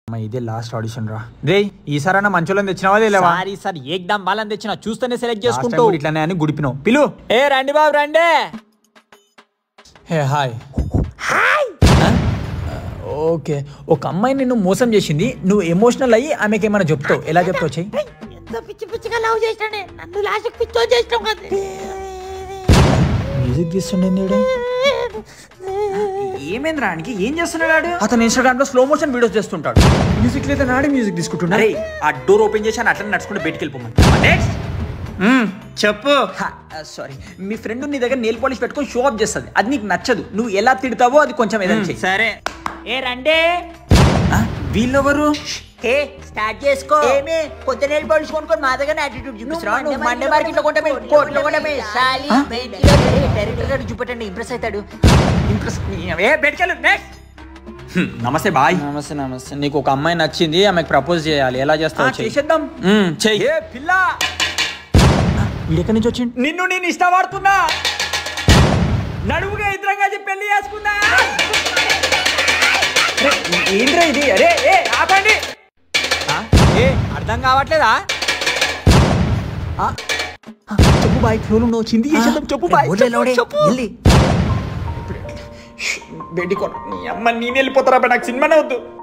అమ్మ, ఇదే last audition రా రే ఈసారైనా మంచోళ్ళని తెచ్చినావా లేవా సారీ సార్ ఏకదం వాళ్ళని తెచ్చిన చూస్తేనే సెలెక్ట్ చేసుకుంటూ చేసుకుంటూ ఇట్లానే అని గుడిపినావు పిలు ఏ రండి బాబు రండి హే హాయ్ ఓకే ఒక అమ్మాయి నిన్ను మోసం చేసింది నువ్వు ఎమోషనల్ అయ్యి ఆమెకి ఏమైనా చెప్తావు ఎలా చెప్తావు చెయ్యి ఎంత పిచ్చి పిచ్చిగా లవ్ చేసినాడే నన్ను లాస్ట్ పిచ్చో చేసినాం కదా మ్యూజిక్ తీస్తుండే ఏమైంది రానికి ఏం చేస్తున్నాడు అతను ఇన్స్టాగ్రామ్ లో స్లో మోషన్ వీడియోస్ చేస్తుంటాడు మ్యూజిక్ లేదా నాడే మ్యూజిక్ తీసుకుంటున్నా అరే ఆ డోర్ ఓపెన్ చేసి అట్లా నడుచుకుంటూ బయటికి వెళ్ళిపోమని చెప్పు సారీ మీ ఫ్రెండ్ నీ దగ్గర నెయిల్ పాలిష్ పెట్టుకొని షో ఆఫ్ చేస్తుంది అది నీకు నచ్చదు నువ్వు ఎలా తిడతావో అది కొంచెం ఏదైనా చెయ్యి సరే ఏ రండి వీళ్ళెవరు ఏ స్టార్ట్ చేసుకో ఏమే కొత్త నెల పాలిష్ కొనుక్కొని మా దగ్గర యాటిట్యూడ్ చూపిస్తున్నావు నువ్వు మండే మార్కెట్ లో కొంటే కోట్లో కొంటే సాలి డైరెక్టర్ గారు చూపెట్టండి ఇంప్రెస్ అవుతాడు ఇంప్రెస్ ఏ బయటకెళ్ళు నెక్స్ట్ నమస్తే బాయ్ నమస్తే నమస్తే నీకు ఒక అమ్మాయి నచ్చింది ఆమెకు ప్రపోజ్ చేయాలి ఎలా చేస్తావు చెయ్యి చేసేద్దాం మ్మ్, చెయ్యి ఏ పిల్ల వీడెక్కడి నుంచి వచ్చిండు నిన్ను నేను ఇష్టపడుతున్నా నడువుగా ఇద్దరం కలిసి పెళ్లి చేసుకుందా అరే, ఏంట్రా ఇది అరే ఏ ఆపండి ఆ? ఏ అర్థం కావట్లేదా ఆ, ఆ, చెప్పు బాయ్ ఫ్లోలో నువ్వు చింది చేసేద్దాం చెప్పు బాయ్ చెప్పు, చెప్పు బెడ్డి కొన నీ అమ్మ నేను వెళ్ళిపోతారా బా, నాకు సినిమానే వద్దు